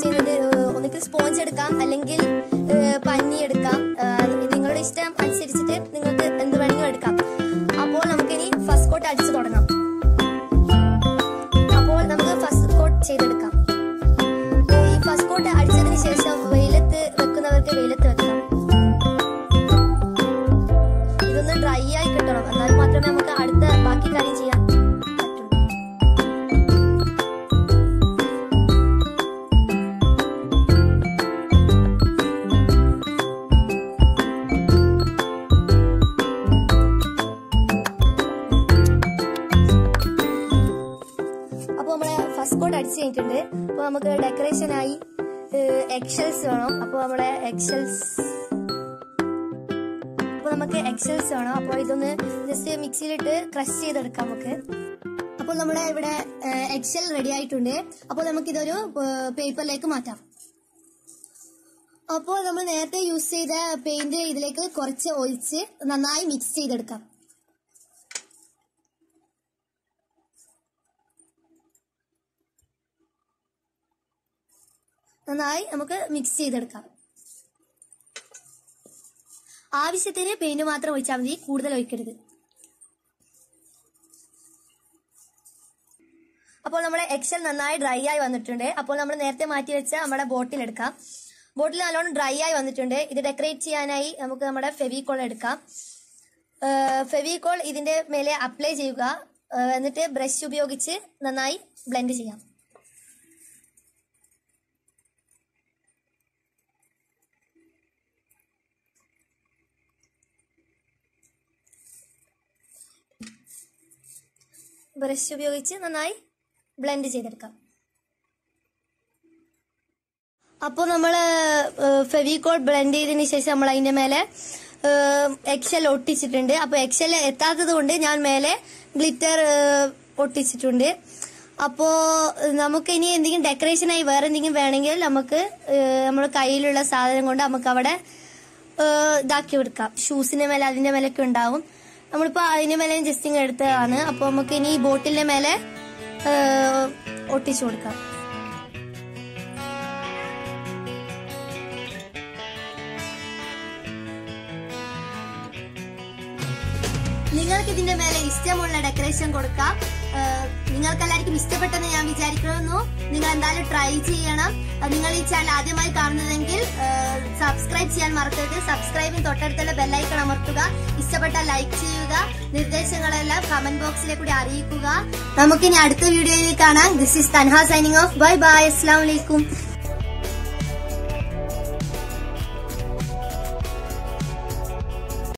use ചെയ്യുന്നത് ഏഹ്, ഒന്നുകിൽ sponge എടുക്കാം അല്ലെങ്കിൽ ഏഹ്, പഞ്ഞി എടുക്കാം ഏഹ്, അത് നിങ്ങളുടെ ഇഷ്ടം അനുസരിച്ചിട്ട് നിങ്ങൾക്ക് എന്ത് വേണമെങ്കിലും എടുക്കാം അപ്പോൾ നമുക്കിനി ഫസ്റ്റ് കോട്ട് അടിച്ചു തുടങ്ങാം അപ്പോൾ നമുക്ക് ഫസ്റ്റ് കോട്ട് ചെയ്തെടുക്കാം ഈ ഫസ്റ്റ് കോട്ട് അടിച്ചതിന് ശേഷം വെയിലത്ത് വെക്കുന്നവർക്ക് വെയിലത്ത് വെക്കാം ഇതൊന്ന് ഡ്രൈ ആയി കിട്ടണം എന്നാൽ മാത്രമേ നമുക്ക് അടുത്ത ബാക്കി കാര്യം ചെയ്യാൻ പറ്റുള്ളൂ അപ്പോൾ നമ്മളെ ഫസ്റ്റ് കോട്ട് അടിച്ച് കഴിഞ്ഞിട്ടുണ്ട് അപ്പോൾ നമുക്ക് ഡെക്കറേഷനായി എക്സൽസ് വേണം അപ്പോൾ നമ്മളെ എക്സൽസ് അപ്പോൾ നമുക്ക് എക്സൽസ് വേണം അപ്പോൾ ഇതൊന്ന് ജസ്റ്റ് മിക്സിയിലിട്ട് ക്രഷ് ചെയ്തെടുക്കാം നമുക്ക് അപ്പോൾ നമ്മുടെ ഇവിടെ എക്സൽ റെഡി ആയിട്ടുണ്ട് അപ്പോൾ നമുക്കിതൊരു പേപ്പറിലേക്ക് മാറ്റാം അപ്പോൾ നമ്മൾ നേരത്തെ യൂസ് ചെയ്ത പെയിന്റ് ഇതിലേക്ക് കുറച്ച് ഒഴിച്ച് നന്നായി മിക്സ് ചെയ്തെടുക്കാം നന്നായി നമുക്ക് മിക്സ് ചെയ്തെടുക്കാം ആവശ്യത്തിന് പെയിന്റ് മാത്രം ഒഴിച്ചാൽ മതി കൂടുതൽ ഒഴിക്കരുത് അപ്പോൾ നമ്മുടെ എക്സൽ നന്നായി ഡ്രൈ ആയി വന്നിട്ടുണ്ട് അപ്പോൾ നമ്മൾ നേരത്തെ മാറ്റി വെച്ച നമ്മുടെ ബോട്ടിൽ എടുക്കാം ബോട്ടിൽ നല്ലോണം ഡ്രൈ ആയി വന്നിട്ടുണ്ട് ഇത് ഡെക്കറേറ്റ് ചെയ്യാനായി നമുക്ക് നമ്മുടെ ഫെവിക്കോൾ എടുക്കാം ഫെവിക്കോൾ ഇതിന്റെ മേലെ അപ്ലൈ ചെയ്യുക ഏഹ് എന്നിട്ട് ബ്രഷ് ഉപയോഗിച്ച് നന്നായി ബ്ലെൻഡ് ചെയ്യാം ബ്രഷ് ഉപയോഗിച്ച് നന്നായി ബ്ലെൻഡ് ചെയ്തെടുക്കാം അപ്പോൾ നമ്മൾ ഫെവിക്കോൾ ബ്ലെൻഡ് ചെയ്തതിന് ശേഷം നമ്മൾ അതിന്റെ മേലെ എക്സൽ ഒട്ടിച്ചിട്ടുണ്ട് അപ്പോൾ എക്സൽ എത്താത്തത് കൊണ്ട് ഞാൻ മേലെ ഗ്ലിറ്റർ ഒട്ടിച്ചിട്ടുണ്ട് അപ്പോൾ നമുക്ക് ഇനി എന്തെങ്കിലും ഡെക്കറേഷനായി വേറെ എന്തെങ്കിലും വേണമെങ്കിൽ നമുക്ക് നമ്മുടെ കയ്യിലുള്ള സാധനം കൊണ്ട് നമുക്ക് അവിടെ ഏഹ്, ഇതാക്കി കൊടുക്കാം ഷൂസിന്റെ മേലെ അതിന്റെ മേലൊക്കെ ഉണ്ടാവും നമ്മളിപ്പോ അതിന്റെ മേലെ ജസ്റ്റ് ഇങ്ങനെ എടുത്തതാണ് അപ്പൊ നമുക്ക് ഇനി ഈ ബോട്ടിലിന്റെ മേലെ ഏഹ്, ഒട്ടിച്ചു കൊടുക്കാം നിങ്ങൾക്ക് ഇതിന്റെ മേലെ ഇഷ്ടമുള്ള ഡെക്കറേഷൻ കൊടുക്കാം ഏഹ്, നിങ്ങൾക്ക് എല്ലാവർക്കും ഇഷ്ടപ്പെട്ടെന്ന് ഞാൻ വിചാരിക്കുന്നു നിങ്ങൾ എന്തായാലും ട്രൈ ചെയ്യണം അഹ് നിങ്ങൾ ഈ ചാനൽ ആദ്യമായി കാണുന്നതെങ്കിൽ സബ്സ്ക്രൈബ് ചെയ്യാൻ മറക്കരുത് സബ്സ്ക്രൈബും തൊട്ടടുത്തുള്ള ബെല്ലൈക്കൺ അമർത്തുക ഇഷ്ടപ്പെട്ടാൽ ലൈക്ക് ചെയ്യുക നിർദ്ദേശങ്ങളെല്ലാം കമന്റ് ബോക്സിലെ കൂടി അറിയിക്കുക നമുക്കിനി അടുത്ത വീഡിയോയിൽ കാണാം this is Tanha signing off bye bye അസ്സാം വലൈക്കും